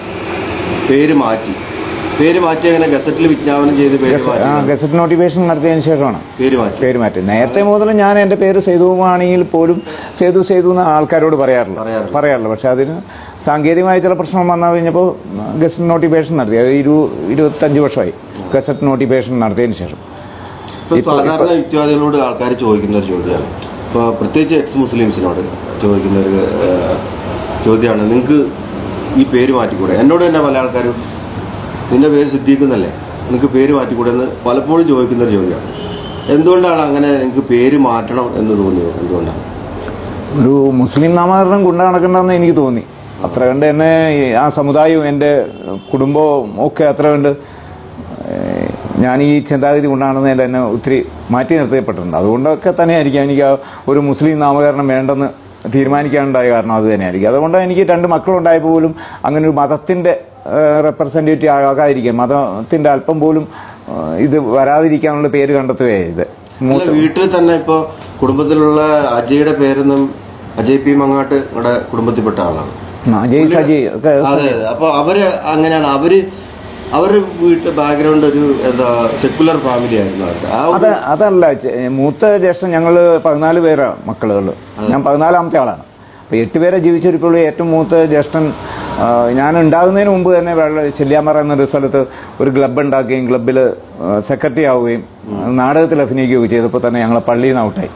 S2: പേര് മാറ്റി പേര് മാറ്റി അങ്ങനെ ഗസറ്റിൽ വിജ്ഞാപനം ചെയ്ത് പേര്
S3: ആ
S2: മാറ്റി
S3: ഗസറ്റ് നോട്ടിഫിക്കേഷൻ നടത്തിയതിന് ശേഷമാണ്
S2: പേര് മാറ്റി
S3: പേര് മാറ്റി നേരത്തെ മുതൽ ഞാൻ എൻ്റെ പേര് സേതുവാണെങ്കിൽ പോലും സേതു സേതു എന്ന് ആൾക്കാരോട് പറയാറില്ല
S2: പറയാറില്ല.
S3: പറയാറില്ല പക്ഷെ അതിന് സാങ്കേതികമായ ചില പ്രശ്നം വന്നു കഴിഞ്ഞപ്പോൾ ഗസറ്റ് നോട്ടിഫിക്കേഷൻ നടത്തി അത് ഇരു ഇരുപത്തഞ്ച് വർഷമായി ഗസറ്റ് നോട്ടിഫിക്കേഷൻ നടത്തിയതിന് ശേഷം
S2: ഇപ്പൊ സാധാരണ യുക്തിവാദികളോട് ആൾക്കാർ ചോദിക്കുന്ന ഒരു ചോദ്യമാണ് ഇപ്പോൾ പ്രത്യേകിച്ച് എക്സ് മുസ്ലിംസിനോട് ചോദിക്കുന്ന ഒരു ഏഹ്, ചോദ്യമാണ് നിങ്ങൾക്ക് ഈ പേര് മാറ്റിക്കൂടെ എന്നോട് തന്നെ പല ആൾക്കാരും നിന്റെ പേര് സിദ്ദീഖെന്നല്ലേ നിങ്ങൾക്ക് പേര് മാറ്റിക്കൂടെ എന്ന് പലപ്പോഴും ചോദിക്കുന്ന ഒരു ചോദ്യമാണ് എന്തുകൊണ്ടാണ് അങ്ങനെ നിങ്ങൾക്ക് പേര് മാറ്റണം എന്ന് തോന്നിയത് എന്തുകൊണ്ടാണ്
S3: ഒരു മുസ്ലിം നാമകരണം കൊണ്ടു നടക്കണ്ടെന്ന് എനിക്ക് തോന്നി അത്ര കണ്ട് എന്നെ ഈ ആ സമുദായവും എൻ്റെ കുടുംബവും ഒക്കെ അത്ര കണ്ട് ഏഹ്, ഞാൻ ഈ ചിന്താഗതി കൊണ്ടാണെന്നതിൽ എന്നെ ഒത്തിരി മാറ്റി നിർത്തപ്പെട്ടിട്ടുണ്ട് അതുകൊണ്ടൊക്കെ തന്നെയായിരിക്കും എനിക്ക് ആ ഒരു മുസ്ലിം നാമകരണം വേണ്ടെന്ന് തീരുമാനിക്കാനുണ്ടായ കാരണം അത് തന്നെയായിരിക്കും അതുകൊണ്ട് എനിക്ക് രണ്ട് മക്കളുണ്ടായപ്പോൾ പോലും അങ്ങനെ ഒരു മതത്തിൻ്റെ റെപ്രസെൻറ്റേറ്റീവ് ആകാതിരിക്കാൻ മതത്തിൻ്റെ അല്പം പോലും ഏഹ്, ഇത് വരാതിരിക്കാനുള്ള പേര് കണ്ടെത്തുകയാണ് ഇത്
S2: അല്ല വീട്ടിൽ തന്നെ ഇപ്പോൾ കുടുംബത്തിലുള്ള അജയുടെ പേരൊന്നും അജയ് പി മങ്ങാട്ട് നമ്മുടെ കുടുംബത്തിൽപ്പെട്ട ആളാണ്
S3: അജയ് സജി ഒക്കെ
S2: അതെ അതെ അപ്പോൾ അവര് അങ്ങനെയാണ് അവര് അവരുടെ വീട്ടിലെ ബാക്ക്ഗ്രൗണ്ട് ഒരു എന്താ സെക്കുലർ ഫാമിലി ആയിരുന്നു അവർക്ക് ആ ഒരു
S3: അത് അതല്ല ചെ- മൂത്ത ജ്യേഷ്ഠൻ ഞങ്ങൾ പതിനാല് പേരാ മക്കളുകൾ ഞാൻ പതിനാലാമത്തെ ആളാണ് അപ്പോൾ എട്ട് പേരെ ജീവിച്ചിരിക്കുള്ളൂ ഏറ്റവും മൂത്ത ജ്യേഷ്ഠൻ ആ, ഞാൻ ഉണ്ടാകുന്നതിന് മുമ്പ് തന്നെ വെള്ള ചെല്ലിയാമറ എന്നൊരു സ്ഥലത്ത് ഒരു ക്ലബ്ബ് ഉണ്ടാക്കുകയും ക്ലബ്ബിൽ സെക്രട്ടറി ആവുകയും നാടകത്തിൽ അഭിനയിക്കുകയും ചെയ്തപ്പോൾ തന്നെ ഞങ്ങളെ പള്ളിയിൽ നിന്ന് ഔട്ടായി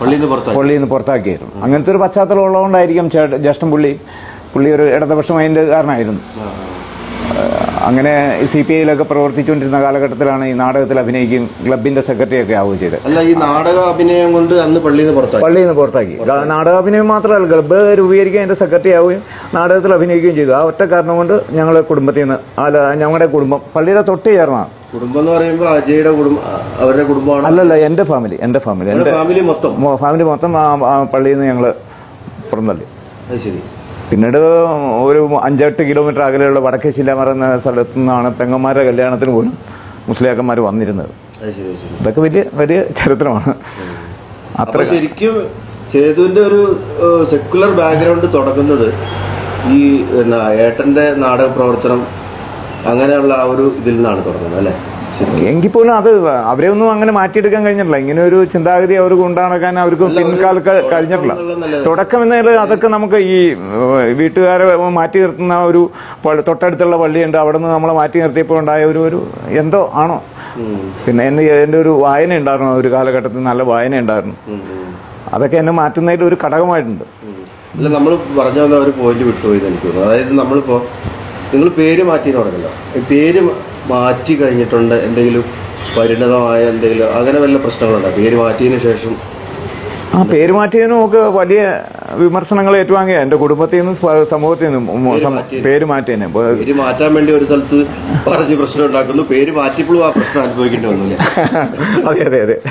S2: പള്ളിയിൽ നിന്ന് പുറത്തായി
S3: പള്ളിയിൽ നിന്ന് പുറത്താക്കിയായിരുന്നു അങ്ങനത്തെ ഒരു പശ്ചാത്തലം ഉള്ളതുകൊണ്ടായിരിക്കും ചേട്ട ജ്യേഷ്ഠൻ പുള്ളി പുള്ളി ഒരു ഇടതുപക്ഷം അതിൻ്റെ കാരണമായിരുന്നു
S2: ആ, ആ.
S3: അങ്ങനെ സി പി ഐയിലൊക്കെ പ്രവർത്തിച്ചുകൊണ്ടിരുന്ന കാലഘട്ടത്തിലാണ് ഈ നാടകത്തിൽ അഭിനയിക്കുകയും ക്ലബിൻ്റെ സെക്രട്ടറി ഒക്കെ ആവുകയും ചെയ്തത്
S2: അല്ല ഈ നാടക അഭിനയം കൊണ്ട് അന്ന് പള്ളിയിൽ നിന്ന് പുറത്തായി
S3: പള്ളിയിൽ നിന്ന് പുറത്താക്കി ഗ- നാടകാഭിനയം മാത്രമല്ല ക്ലബ്ബ് രൂപീകരിക്കാൻ എൻ്റെ സെക്രട്ടറി ആവുകയും നാടകത്തിൽ അഭിനയിക്കുകയും ചെയ്തു ആ ഒറ്റ കാരണം കൊണ്ട് ഞങ്ങൾ കുടുംബത്തിൽ നിന്ന് അല്ല ഞങ്ങളുടെ കുടുംബം പള്ളിയുടെ തൊട്ട് ചേർന്നാണ്
S2: കുടുംബം എന്ന് പറയുമ്പോൾ അജയുടെ കുടുംബം ആ, അവരുടെ കുടുംബമാണ്
S3: അല്ലല്ല എൻ്റെ ഫാമിലി എൻ്റെ ഫാമിലി എൻ്റെ
S2: അവരുടെ ഫാമിലി മൊത്തം
S3: മൊ- ഫാമിലി മൊത്തം ആ ആ പള്ളിയിൽ നിന്ന് ഞങ്ങൾ പുറന്തള്ളി
S2: അത് ശരി
S3: പിന്നീട് ഒരു അഞ്ചെട്ട് കിലോമീറ്റർ അകലെയുള്ള വടക്കേ ശിലാമറ എന്ന സ്ഥലത്തു നിന്നാണ് പെങ്ങന്മാരുടെ കല്യാണത്തിന് പോലും മുസ്ലിയാക്കന്മാർ വന്നിരുന്നത്
S2: അത് ശരി അത് ശരി
S3: ഇതൊക്കെ വലിയ വലിയ ചരിത്രമാണ് അത്ര
S2: അപ്പൊ ശരിക്കും സേതുവിന്റെ ഒരു സെക്കുലർ ബാക്ക്ഗ്രൗണ്ട് തുടങ്ങുന്നത് ഈ എന്നാ ഏട്ടന്റെ നാടക പ്രവർത്തനം അങ്ങനെയുള്ള ആ ഒരു ഇതിൽ നിന്നാണ് തുടങ്ങുന്നത് അല്ലേ ശരി
S3: എങ്കിൽ പോലും അത് അവരെ ഒന്നും അങ്ങനെ മാറ്റിയെടുക്കാൻ കഴിഞ്ഞിട്ടില്ല ഇങ്ങനെ ഒരു ചിന്താഗതി അവർക്ക് കൊണ്ടുനടക്കാൻ അവർക്ക് പിൻകാലത്ത് കഴിഞ്ഞിട്ടില്ല
S2: എന്നുള്ളത്
S3: തുടക്കം എന്നതിൽ അതൊക്കെ നമുക്ക് ഈ ഏഹ്, വീട്ടുകാരെ മാറ്റി നിർത്തുന്ന ഒരു പള്ളി- തൊട്ടടുത്തുള്ള പള്ളിയുണ്ട് അവിടെ നിന്ന് നമ്മളെ മാറ്റി നിർത്തിയപ്പോൾ ഉണ്ടായ ഒരു ഒരു എന്തോ ആണോ പിന്നെ എന്നെ എൻ്റെ ഒരു വായന ഉണ്ടായിരുന്നു ഒരു കാലഘട്ടത്തിൽ നല്ല വായന ഉണ്ടായിരുന്നു
S2: ഉം, ഉം.
S3: അതൊക്കെ എന്നെ മാറ്റുന്നതിൽ ഒരു ഘടകമായിട്ടുണ്ട്
S2: ഉം. അല്ല നമ്മൾ പറഞ്ഞു വന്ന ഒരു പോയിന്റ് വിട്ടുപോയി എന്ന് എനിക്ക് തോന്നുന്നു അതായത് നമ്മളിപ്പോ നിങ്ങൾ പേര് മാറ്റി തുടങ്ങല്ലോ ഈ പേര് മാറ്റി കഴിഞ്ഞിട്ടുണ്ട് എന്തെങ്കിലും പരിണതമായ എന്തെങ്കിലും അങ്ങനെ വല്ല പ്രശ്നങ്ങളുണ്ടോ പേര് മാറ്റിയതിന് ശേഷം
S3: ആ പേര് മാറ്റിയതിനും ഒക്കെ വലിയ വിമർശനങ്ങൾ ഏറ്റുവാങ്ങിയ എൻ്റെ കുടുംബത്തിൽ നിന്നും സ്വ- സമൂഹത്തിൽ നിന്നും ഉം, സം-
S2: മാറ്റിയതിന്.
S3: പേര് മാറ്റിയതിനെ ഇപ്പൊ
S2: പേര് മാറ്റാൻ വേണ്ടി ഒരു സ്ഥലത്ത് പറഞ്ഞ് പ്രശ്നം ഉണ്ടാക്കുന്നു പേര് മാറ്റിയപ്പോഴും ആ പ്രശ്നം അനുഭവിക്കേണ്ടി വന്നില്ല
S3: അതെ അതെ അതെ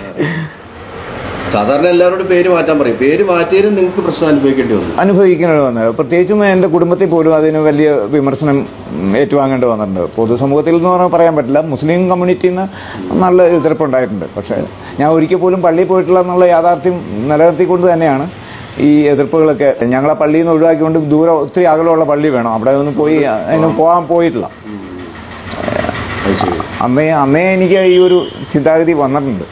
S2: സാധാരണ എല്ലാവരോടും പേര് മാറ്റാൻ പറയും പേര് മാറ്റിയതിനും നിങ്ങൾക്ക് പ്രശ്നം അനുഭവിക്കേണ്ടി വന്നു
S3: അനുഭവിക്കേണ്ടി വന്നത് പ്രത്യേകിച്ചും എൻ്റെ കുടുംബത്തിൽ പോലും അതിന് വലിയ വിമർശനം ഉം, ഏറ്റുവാങ്ങേണ്ടി വന്നിട്ടുണ്ട് പൊതുസമൂഹത്തിൽ എന്ന് പറഞ്ഞാൽ പറയാൻ പറ്റില്ല മുസ്ലിം കമ്മ്യൂണിറ്റിയിൽ നിന്ന് നല്ല എതിർപ്പുണ്ടായിട്ടുണ്ട് പക്ഷേ ഞാൻ ഒരിക്കൽ പോലും പള്ളിയിൽ പോയിട്ടില്ല എന്നുള്ള യാഥാർത്ഥ്യം നിലനിർത്തിക്കൊണ്ട് തന്നെയാണ് ഈ എതിർപ്പുകളൊക്കെ ഞങ്ങളെ പള്ളിയിൽ നിന്ന് ഒഴിവാക്കിക്കൊണ്ട് ദൂരം ഒത്തിരി അകലമുള്ള പള്ളി വേണം അവിടെ ഒന്നും പോയി അതിന് പോകാൻ പോയിട്ടില്ല
S2: അത് ശരി
S3: അന്നേ അന്നേ എനിക്ക് ഈ ഒരു ചിന്താഗതി വന്നിട്ടുണ്ട്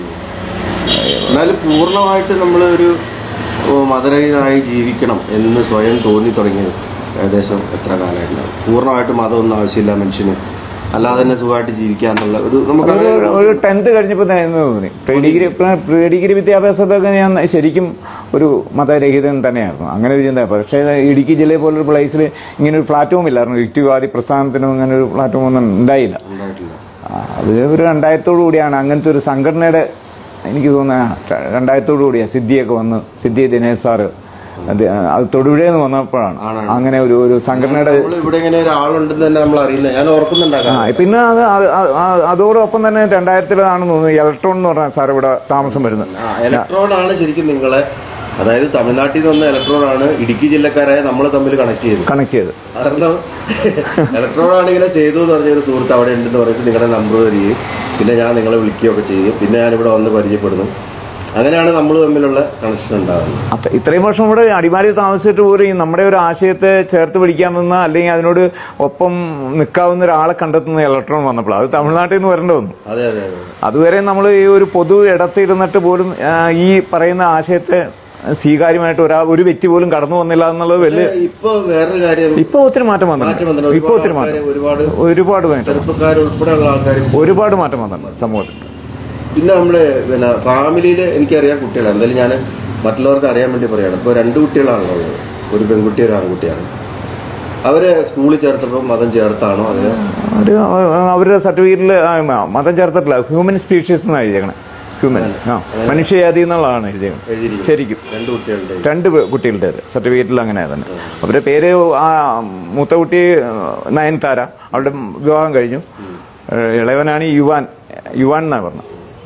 S2: എന്നാലും പൂർണ്ണമായിട്ട് നമ്മൾ ഒരു ഓ, മതരഹിതനായി ജീവിക്കണം എന്ന് സ്വയം തോന്നി തുടങ്ങിയത് ഏകദേശം എത്ര കാലമായിട്ടുണ്ടാവും പൂർണ്ണമായിട്ട് മതമൊന്നും ആവശ്യമില്ല മനുഷ്യന് അല്ലാതെ തന്നെ സുഖമായിട്ട് ജീവിക്കാന്നുള്ള ഒരു നമുക്ക്
S3: ഒരു
S2: അങ്ങനെ
S3: ഒരു ടെൻത്ത് കഴിഞ്ഞപ്പോൾ തന്നെ തോന്നി പ്രീ ഡിഗ്രി പ്രീ ഡിഗ്രി വിദ്യാഭ്യാസത്തൊക്കെ ഞാൻ ശരിക്കും ഒരു മതരഹിതൻ തന്നെയായിരുന്നു അങ്ങനെ ഒരു ചിന്ത പക്ഷേ ഇടുക്കി ജില്ലയെ പോലൊരു പ്ലേസിൽ ഇങ്ങനെ ഒരു പ്ലാറ്റ്ഫോം ഇല്ലായിരുന്നു യുക്തിവാദി പ്രസ്ഥാനത്തിനും ഇങ്ങനെ ഒരു പ്ലാറ്റ്ഫോം ഒന്നും ഉണ്ടായില്ല
S2: ഉണ്ടായിട്ടില്ല
S3: ആ, അത് ഒരു രണ്ടായിരത്തോടു കൂടിയാണ് അങ്ങനത്തെ ഒരു സംഘടനയുടെ എനിക്ക് തോന്നുന്നത് രണ്ടായിരത്തോടു കൂടിയാണ് സിദ്ധിയൊക്കെ വന്ന് സിദ്ധി ദിനേശ് സാറ് അത് അത് തൊടുപുഴയിൽ നിന്ന് വന്നപ്പോഴാണ് അങ്ങനെ ഒരു ഒരു സംഘടനയുടെ
S2: നമ്മൾ ഇവിടെ ഇങ്ങനെ ഒരാളുണ്ടെന്ന് തന്നെ നമ്മൾ അറിയുന്നത് ഞാൻ ഓർക്കുന്നുണ്ടാക്കാം
S3: ആ പിന്നെ അത് അത് അത് അത് അതോടൊപ്പം തന്നെ രണ്ടായിരത്തിലാണെന്ന് തോന്നുന്നു ഇലക്ട്രോൺ എന്ന് പറഞ്ഞ സാർ ഇവിടെ താമസം വരുന്നത്
S2: ആ ഇലക്ട്രോൺ ആണ് ശരിക്കും നിങ്ങളെ അതായത് തമിഴ്നാട്ടിൽ നിന്ന് വന്ന ഇലക്ട്രോൺ ആണ് ഇടുക്കി ജില്ലക്കാരായ നമ്മൾ തമ്മിൽ കണക്ട് ചെയ്തത്
S3: കണക്ട് ചെയ്ത്
S2: കാരണം ഇലക്ട്രോൺ ആണ് ഇങ്ങനെ ചെയ്തു എന്ന് പറഞ്ഞ ഒരു സുഹൃത്ത് അവിടെ ഉണ്ടെന്ന് പറഞ്ഞിട്ട് നിങ്ങളുടെ നമ്പർ തരികയും പിന്നെ ഞാൻ നിങ്ങളെ വിളിക്കുകയൊക്കെ ചെയ്യും പിന്നെ ഞാൻ ഇവിടെ വന്ന് പരിചയപ്പെടുന്നു അങ്ങനെയാണ് നമ്മൾ തമ്മിലുള്ള കണക്ഷൻ ഉണ്ടാകുന്നത്
S3: അത്ര ഇത്രയും വർഷം ഇവിടെ അടിമാലി താമസിച്ചിട്ട് പോലും ഈ നമ്മുടെ ഒരു ആശയത്തെ ചേർത്ത് പിടിക്കാമെന്ന അല്ലെങ്കിൽ അതിനോട് ഒപ്പം നിൽക്കാവുന്ന ഒരാളെ കണ്ടെത്തുന്ന ഇലക്ട്രോൺ വന്നപ്പോൾ അത് തമിഴ്നാട്ടിൽ നിന്ന് വരേണ്ടി വന്നു
S2: അതെ അതെ അതെ
S3: അതുവരെ നമ്മൾ ഈ ഒരു പൊതു ഇടത്തിരുന്നിട്ട് പോലും ആ, ഈ പറയുന്ന ആശയത്തെ സ്വീകാര്യമായിട്ട് ഒരാ ഒരു വ്യക്തി പോലും കടന്നു വന്നില്ല എന്നുള്ളത് വലിയ
S2: ഇപ്പൊ വേറൊരു കാര്യം
S3: ഇപ്പൊ ഒത്തിരി മാറ്റം
S2: മാറ്റം
S3: വന്നിട്ടുണ്ട്
S2: വന്നിട്ടുണ്ട്.
S3: ഇപ്പൊ ഒത്തിരി
S2: ഒരുപാട്
S3: മാറ്റം
S2: ആൾക്കാര് ഒരുപാട്
S3: ഒരുപാട് മാറ്റം
S2: ചെറുപ്പക്കാരുൾപ്പെടെയുള്ള ആൾക്കാർ
S3: ഒരുപാട് മാറ്റം വന്നിട്ടുണ്ട് സമൂഹത്തിൽ
S2: പിന്നെ നമ്മള് പിന്നെ ഫാമിലിയിൽ എനിക്കറിയാം കുട്ടികളെ എന്തായാലും ഞാൻ മറ്റുള്ളവർക്ക് അറിയാൻ വേണ്ടി പറയാണ് ഇപ്പോൾ രണ്ട് കുട്ടികളാണല്ലോ ഉള്ളത് ഒരു പെൺകുട്ടി ഒരു ആൺകുട്ടിയാണ് അവരെ സ്കൂളിൽ ചേർത്തപ്പോൾ മതം ചേർത്താണോ അതെ
S3: ഒരു ആ, അവരുടെ സർട്ടിഫിക്കറ്റിൽ മതം ചേർത്തിട്ടില്ല ഹ്യൂമൻ സ്പീഷീസ് എന്നാണ് എഴുതിയേക്കണേ ഹ്യൂമൻ ആ മനുഷ്യജാതി എന്നുള്ളതാണ് എഴുതിയേക്കണത്
S2: എഴുതിയിരിക്കുന്നത്
S3: ശരിക്കും
S2: രണ്ട് കുട്ടികളുടെ
S3: രണ്ട് പേ- കുട്ടികളുടെ സർട്ടിഫിക്കറ്റിൽ അങ്ങനെ തന്നെ അവരുടെ പേര് ആ മൂത്ത കുട്ടി ആ, നയൻതാര അവളുടെ വിവാഹം കഴിഞ്ഞു ഏഹ് ഇളയവനാണ് യുവാൻ യുവാൻ എന്നാണ് പറഞ്ഞത്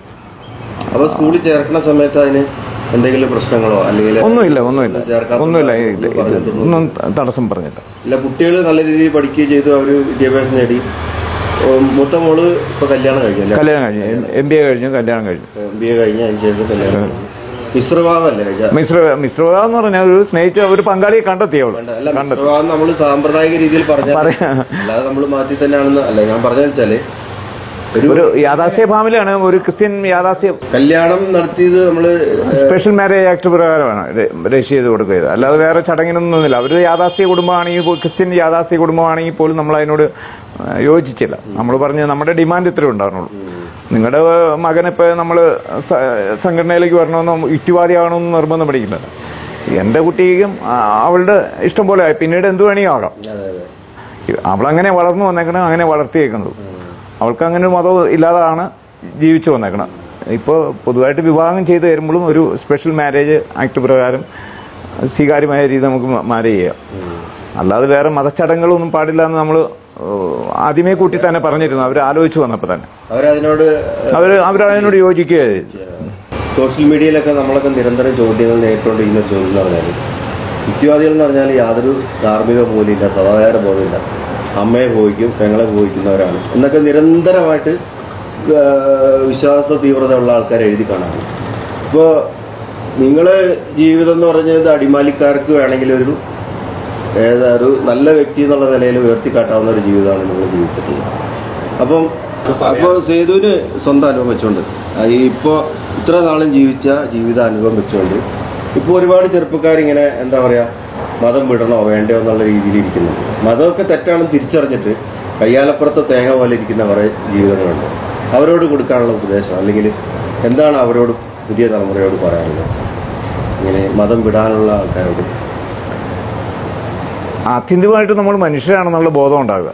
S2: അപ്പൊ സ്കൂളിൽ ചേർക്കുന്ന സമയത്ത് അതിന് എന്തെങ്കിലും പ്രശ്നങ്ങളോ അല്ലെങ്കിൽ
S3: ഒന്നുമില്ല ഒന്നുമില്ല
S2: ചേർക്കാത്ത
S3: ഒന്നുമില്ല ഇത് ഇത്
S2: പറഞ്ഞിട്ടൊന്നും
S3: ഒന്നും തടസ്സം പറഞ്ഞില്ല
S2: ഇല്ല കുട്ടികൾ നല്ല രീതിയിൽ പഠിക്കുകയും ചെയ്തു അവർ വിദ്യാഭ്യാസം നേടി ഓ, മൂത്ത മോള് ഇപ്പൊ കല്യാണം കഴിഞ്ഞു അല്ലേ
S3: കല്യാണം കഴിഞ്ഞു എം ബി എ കഴിഞ്ഞു കല്യാണം കഴിഞ്ഞു
S2: എം ബി എ കഴിഞ്ഞ അതിന് ശേഷം കല്യാണം കഴിഞ്ഞു മിശ്രഭാവമല്ലേ കഴിച്ച
S3: മിശ്ര മിശ്രവിവാഹം എന്ന് പറഞ്ഞാൽ ഒരു സ്നേഹിച്ച ഒരു പങ്കാളിയെ കണ്ടെത്തി അവള്
S2: അല്ല മിശ്രഭാവം നമ്മൾ സാമ്പ്രദായിക രീതിയിൽ പറഞ്ഞ
S3: പറയാ
S2: അല്ലാതെ നമ്മൾ മാറ്റി തന്നെയാണെന്ന് അല്ല ഞാൻ പറഞ്ഞതെന്ന് വെച്ചാല് ഒരു
S3: ഒരു യാഥാസ്ഥ്യ ഫാമിലിയാണ് ഒരു ക്രിസ്ത്യൻ യാഥാസ്ഥ്യ
S2: കല്യാണം നടത്തിയത് നമ്മള്
S3: സ്പെഷ്യൽ മാരേജ് ആക്ട് പ്രകാരമാണ് ര- രജിസ്റ്റർ ചെയ്ത് കൊടുക്കുക അല്ലാതെ വേറെ ചടങ്ങിനൊന്നുമില്ല അവർ യാഥാസ്ഥ്യ കുടുംബമാണെങ്കിൽ പോ- ക്രിസ്ത്യൻ യാഥാസ്ഥ്യ കുടുംബമാണെങ്കിൽ പോലും നമ്മൾ അതിനോട് ആ, യോജിച്ചില്ല നമ്മൾ പറഞ്ഞ് നമ്മുടെ ഡിമാൻഡ് ഇത്രേ ഉണ്ടായിരുന്നുള്ളൂ നിങ്ങളുടെ മകൻ ഇപ്പോൾ നമ്മൾ സംഘടനയിലേക്ക് വരണമെന്നോ യുക്തിവാദിയാകണമെന്ന് നിർബന്ധം പഠിക്കുന്നില്ല എൻ്റെ കുട്ടിക്കും ആ, അവളുടെ ഇഷ്ടം പോലെ ആയി പിന്നീട് എന്ത് വേണമെങ്കിൽ ആകാം
S2: അതെ അതെ
S3: അവളങ്ങനെ വളർന്നു വന്നേക്കണം അങ്ങനെ വളർത്തിയേക്കുന്നത് അവൾക്ക് അങ്ങനെ ഒരു മതം ഇല്ലാതാണ് ജീവിച്ചു വന്നേക്കണം ഇപ്പോൾ പൊതുവായിട്ട് വിവാഹം ചെയ്ത് തരുമ്പോഴും ഒരു സ്പെഷ്യൽ മാരേജ് ആക്ട് പ്രകാരം സ്വീകാര്യമായ രീതി നമുക്ക് മാരേജ് ചെയ്യാം അല്ലാതെ വേറെ മതച്ചടങ്ങുകളൊന്നും പാടില്ല എന്ന് നമ്മൾ ആദ്യമേ കൂട്ടി തന്നെ പറഞ്ഞിരുന്നു അവർ ആലോചിച്ച് വന്നപ്പോൾ തന്നെ
S2: അവരതിനോട്
S3: അവർ അവരതിനോട് യോജിക്കുകയായി
S2: സോഷ്യൽ മീഡിയയിലൊക്കെ നമ്മളൊക്കെ നിരന്തരം ചോദ്യങ്ങൾ നേരിട്ടുകൊണ്ടിരിക്കുന്ന ഒരു ചോദ്യം എന്ന് പറഞ്ഞാൽ യുക്തിവാദികൾ എന്ന് പറഞ്ഞാൽ യാതൊരു ധാർമ്മിക ബോധമില്ല സദാചാര ബോധമില്ല അമ്മയെ പോയിക്കും പെങ്ങളെ പോയിക്കുന്നവരാണ് എന്നൊക്കെ നിരന്തരമായിട്ട് ആ, വിശ്വാസ തീവ്രത ഉള്ള ആൾക്കാർ എഴുതി കാണാറ് ഇപ്പോൾ നിങ്ങൾ ജീവിതം എന്ന് പറഞ്ഞത് അടിമാലിക്കാർക്ക് വേണമെങ്കിൽ ഒരു ഏതാ ഒരു നല്ല വ്യക്തി എന്നുള്ള നിലയിൽ ഉയർത്തിക്കാട്ടാവുന്ന ഒരു ജീവിതമാണ് നിങ്ങൾ ജീവിച്ചിട്ടുള്ളത് അപ്പം അപ്പോൾ സേതുവിന് സ്വന്തം അനുഭവം വെച്ചുകൊണ്ട് ഈ ഇപ്പോൾ ഇത്ര നാളും ജീവിച്ച ജീവിത അനുഭവം വെച്ചുകൊണ്ട് ഇപ്പോൾ ഒരുപാട് ചെറുപ്പക്കാരിങ്ങനെ എന്താ പറയുക മതം വിടണോ വേണ്ടയോ എന്നുള്ള രീതിയിൽ ഇരിക്കുന്നുണ്ട് മതമൊക്കെ തെറ്റാണെന്ന് തിരിച്ചറിഞ്ഞിട്ട് കയ്യാലപ്പുറത്തെ തേങ്ങ പോലെ ഇരിക്കുന്ന കുറേ ജീവിതങ്ങളുണ്ട് അവരോട് കൊടുക്കാനുള്ള ഉപദേശം അല്ലെങ്കിൽ എന്താണ് അവരോട് പുതിയ തലമുറയോട് പറയാനുള്ളത് ഇങ്ങനെ മതം വിടാനുള്ള ആൾക്കാരോട്
S3: ആത്യന്തികമായിട്ട് നമ്മൾ മനുഷ്യരാണെന്നുള്ള ബോധം ഉണ്ടാകുക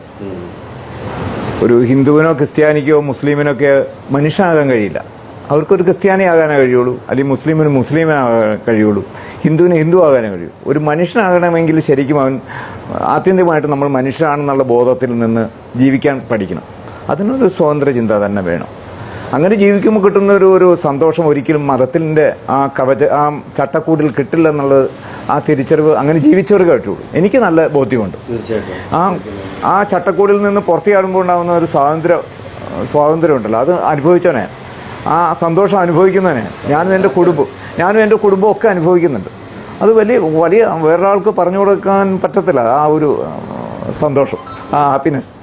S3: ഒരു ഹിന്ദുവിനോ ക്രിസ്ത്യാനിക്കോ മുസ്ലിമിനൊക്കെ മനുഷ്യനാകാൻ കഴിയില്ല അവർക്കൊരു ക്രിസ്ത്യാനി ആകാനേ കഴിയുള്ളൂ അല്ലെങ്കിൽ മുസ്ലിമിന് മുസ്ലിമിനാകാൻ കഴിയുള്ളൂ ഹിന്ദുവിന് ഹിന്ദു ആകാനേ കഴിയൂ ഒരു മനുഷ്യനാകണമെങ്കിൽ ശരിക്കും അവൻ ആത്യന്തികമായിട്ട് നമ്മൾ മനുഷ്യരാണെന്നുള്ള ബോധത്തിൽ നിന്ന് ജീവിക്കാൻ പഠിക്കണം അതിനൊരു സ്വതന്ത്ര ചിന്ത തന്നെ വേണം അങ്ങനെ ജീവിക്കുമ്പോൾ കിട്ടുന്ന ഒരു ഒരു സന്തോഷം ഒരിക്കലും മതത്തിൻ്റെ ആ കവച ആ ചട്ടക്കൂടിൽ കിട്ടില്ല എന്നുള്ളത് ആ തിരിച്ചറിവ് അങ്ങനെ ജീവിച്ചവർക്ക് കിട്ടുള്ളൂ എനിക്ക് നല്ല ബോധ്യമുണ്ട്
S2: തീർച്ചയായിട്ടും
S3: ആ ആ ചട്ടക്കൂടിൽ നിന്ന് പുറത്തു ചാടുമ്പോൾ ഉണ്ടാകുന്ന ഒരു സ്വാതന്ത്ര്യ സ്വാതന്ത്ര്യം ഉണ്ടല്ലോ അത് അനുഭവിച്ചവനെ ആ സന്തോഷം അനുഭവിക്കുന്നവനെ ഞാനും എൻ്റെ കുടുംബം ഞാനും എൻ്റെ കുടുംബവും ഒക്കെ അനുഭവിക്കുന്നുണ്ട് അത് വലിയ വലിയ വേറൊരാൾക്ക് പറഞ്ഞു കൊടുക്കാൻ പറ്റത്തില്ല ആ ഒരു ആ, സന്തോഷം ആ ഹാപ്പിനെസ്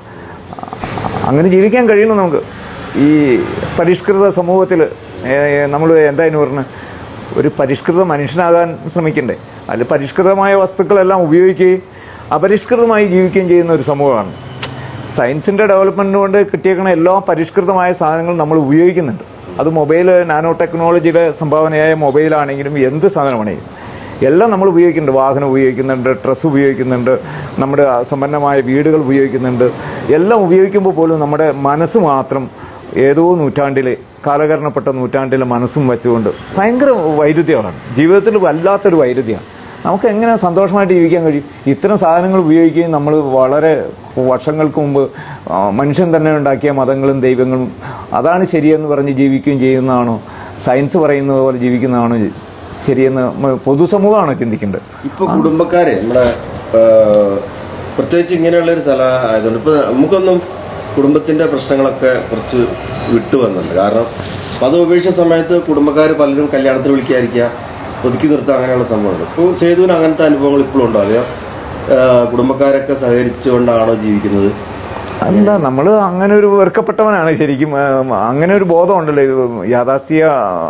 S3: അങ്ങനെ ജീവിക്കാൻ കഴിയുന്നു നമുക്ക് ഈ പരിഷ്കൃത സമൂഹത്തിൽ നമ്മൾ എന്തായാലും പറഞ്ഞ് ഒരു പരിഷ്കൃത മനുഷ്യനാകാൻ ശ്രമിക്കണ്ടേ അതിൽ പരിഷ്കൃതമായ വസ്തുക്കളെല്ലാം ഉപയോഗിക്കുകയും അപരിഷ്കൃതമായി ജീവിക്കുകയും ചെയ്യുന്ന ഒരു സമൂഹമാണ് സയൻസിൻ്റെ ഡെവലപ്മെൻറ്റ് കൊണ്ട് കിട്ടിയേക്കുന്ന എല്ലാ പരിഷ്കൃതമായ സാധനങ്ങളും നമ്മൾ ഉപയോഗിക്കുന്നുണ്ട് അത് മൊബൈൽ നാനോ ടെക്നോളജിയുടെ സംഭാവനയായ മൊബൈലാണെങ്കിലും എന്ത് സാധനമാണെങ്കിലും എല്ലാം നമ്മൾ ഉപയോഗിക്കുന്നുണ്ട് വാഹനം ഉപയോഗിക്കുന്നുണ്ട് ഡ്രസ്സ് ഉപയോഗിക്കുന്നുണ്ട് നമ്മുടെ സമ്പന്നമായ വീടുകൾ ഉപയോഗിക്കുന്നുണ്ട് എല്ലാം ഉപയോഗിക്കുമ്പോൾ പോലും നമ്മുടെ മനസ്സ് മാത്രം ഏതോ നൂറ്റാണ്ടിൽ കാലകരണപ്പെട്ട നൂറ്റാണ്ടിലെ മനസ്സും വെച്ചുകൊണ്ട് ഭയങ്കര വൈരുദ്ധ്യമാണ് ജീവിതത്തിൽ വല്ലാത്തൊരു വൈരുദ്ധ്യമാണ് നമുക്ക് എങ്ങനെ സന്തോഷമായിട്ട് ജീവിക്കാൻ കഴിയും ഇത്തരം സാധനങ്ങൾ ഉപയോഗിക്കുകയും നമ്മൾ വളരെ വർഷങ്ങൾക്ക് മുമ്പ് ആ, മനുഷ്യൻ തന്നെ ഉണ്ടാക്കിയ മതങ്ങളും ദൈവങ്ങളും അതാണ് ശരിയെന്ന് പറഞ്ഞ് ജീവിക്കുകയും ചെയ്യുന്നതാണോ സയൻസ് പറയുന്നത് പോലെ ജീവിക്കുന്നതാണോ ശരിയെന്ന് മ- പൊതുസമൂഹമാണോ ചിന്തിക്കേണ്ടത്
S2: ഇപ്പൊ കുടുംബക്കാരെ നമ്മുടെ ആ, പ്രത്യേകിച്ച് ഇങ്ങനെയുള്ള ഒരു സ്ഥലം ആയതുകൊണ്ട് ഇപ്പൊ നമുക്കൊന്നും കുടുംബത്തിന്റെ പ്രശ്നങ്ങളൊക്കെ കുറച്ച് വിട്ടു വന്നിട്ടുണ്ട് കാരണം മതം ഉപേക്ഷിച്ച സമയത്ത് കുടുംബക്കാർ പലരും കല്യാണത്തിന് വിളിക്കാതിരിക്കുക ഒതുക്കി നിർത്തുക അങ്ങനെയുള്ള സംഭവമുണ്ട് ഇപ്പോൾ സേതുവിന് അങ്ങനത്തെ അനുഭവങ്ങൾ ഇപ്പോഴും ഉണ്ടോ അതെയോ ആ, കുടുംബക്കാരൊക്കെ സഹകരിച്ചുകൊണ്ടാണോ ജീവിക്കുന്നത്
S3: അല്ല നമ്മൾ അങ്ങനെ ഒരു വെറുക്കപ്പെട്ടവനാണ് ശരിക്കും ആ, അങ്ങനെ ഒരു ബോധമുണ്ടല്ലോ ഇത് യാഥാസ്ഥിക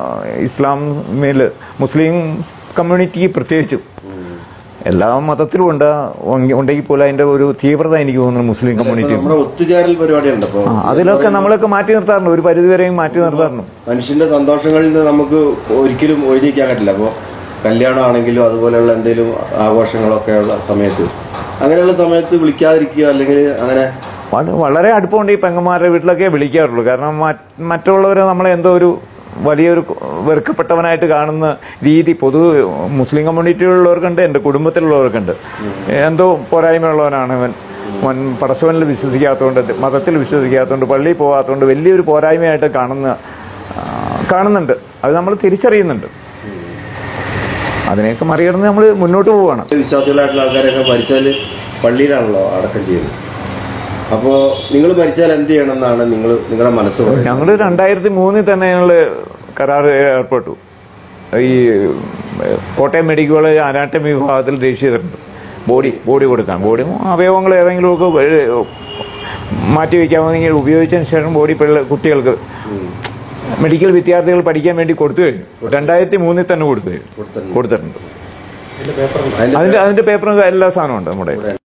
S3: ഇസ്ലാമിൽ മുസ്ലിം കമ്മ്യൂണിറ്റിക്ക് പ്രത്യേകിച്ചും എല്ലാ മതത്തിലും ഉണ്ട് ഉണ്ടെങ്കിൽ ഉണ്ടെങ്കിൽ പോലും അതിന്റെ ഒരു തീവ്രത എനിക്ക് തോന്നുന്നു മുസ്ലിം
S2: ഇപ്പൊ
S3: കമ്മ്യൂണിറ്റി
S2: നമ്മുടെ ഒത്തുചേരൽ പരിപാടിയുണ്ട് അപ്പോൾ
S3: അതിലൊക്കെ നമ്മളൊക്കെ മാറ്റി നിർത്താറുണ്ട് ഒരു പരിധിവരെയും മാറ്റി നിർത്താറുണ്ട്
S2: മനുഷ്യന്റെ സന്തോഷങ്ങളിൽ നിന്ന് നമുക്ക് ഒരിക്കലും ഒഴിഞ്ഞിരിക്കാൻ പറ്റില്ല അപ്പോൾ കല്യാണമാണെങ്കിലും അതുപോലെയുള്ള എന്തെങ്കിലും ആഘോഷങ്ങളൊക്കെ ഉള്ള സമയത്ത് അങ്ങനെയുള്ള സമയത്ത് വിളിക്കാതിരിക്കുക അല്ലെങ്കിൽ അങ്ങനെ
S3: വള- വളരെ അടുപ്പമുണ്ട് ഈ പെങ്ങന്മാരുടെ വീട്ടിലൊക്കെ വിളിക്കാറുള്ളൂ കാരണം മറ്റ് മറ്റുള്ളവരെ നമ്മളെ എന്തോ ഒരു വലിയൊരു വെറുക്കപ്പെട്ടവനായിട്ട് കാണുന്ന രീതി പൊതു മുസ്ലിം കമ്മ്യൂണിറ്റിയിലുള്ളവർക്കുണ്ട് എൻ്റെ കുടുംബത്തിലുള്ളവർക്കുണ്ട് എന്തോ പോരായ്മയുള്ളവനാണ് ഇവൻ അവൻ പടച്ചവനിൽ വിശ്വസിക്കാത്തതുകൊണ്ട് മതത്തിൽ വിശ്വസിക്കാത്തതുകൊണ്ട് പള്ളിയിൽ പോകാത്തതുകൊണ്ട് വലിയൊരു പോരായ്മയായിട്ട് കാണുന്ന ആ, കാണുന്നുണ്ട് അത് നമ്മൾ തിരിച്ചറിയുന്നുണ്ട് അതിനെയൊക്കെ മറികടന്ന് നമ്മൾ മുന്നോട്ട് പോവുകയാണ്
S2: വിശ്വാസികളായിട്ടുള്ള ആൾക്കാരൊക്കെ മരിച്ചാൽ പള്ളിയിലാണല്ലോ അടക്കം ചെയ്യുന്നത് അപ്പോൾ നിങ്ങൾ മരിച്ചാൽ എന്ത് ചെയ്യണം എന്നാണ് നിങ്ങൾ നിങ്ങളുടെ മനസ്സ് പറയുന്നത്
S3: ഞങ്ങൾ രണ്ടായിരത്തി മൂന്നിൽ തന്നെ ഞങ്ങൾ കരാർ ഏർപ്പെട്ടു ഈ ഏഹ്, കോട്ടയം മെഡിക്കൽ കോളേജ് അനാട്ടമി വിഭാഗത്തിൽ രജിസ്റ്റർ ചെയ്തിട്ടുണ്ട് ബോഡി ബോഡി കൊടുക്കാൻ ബോഡി അവയവങ്ങൾ ഏതെങ്കിലുമൊക്കെ വഴി- മാറ്റി വയ്ക്കാമെന്നെങ്കിൽ ഉപയോഗിച്ചതിന് ശേഷം ബോഡി പിള്ള കുട്ടികൾക്ക് മെഡിക്കൽ വിദ്യാർത്ഥികൾ പഠിക്കാൻ വേണ്ടി കൊടുത്തു കഴിഞ്ഞു രണ്ടായിരത്തി മൂന്നിൽ തന്നെ കൊടുത്തു കഴിഞ്ഞു
S2: കൊടുത്തിട്ടുണ്ട്.
S3: കൊടുത്തിട്ടുണ്ട്
S1: ഇതിന്റെ പേപ്പർ
S2: അതിന്റെ
S3: അതിന്റെ അതിന്റെ പേപ്പറും എല്ലാ സാധനവും ഉണ്ട് നമ്മുടെ
S2: കൂടെ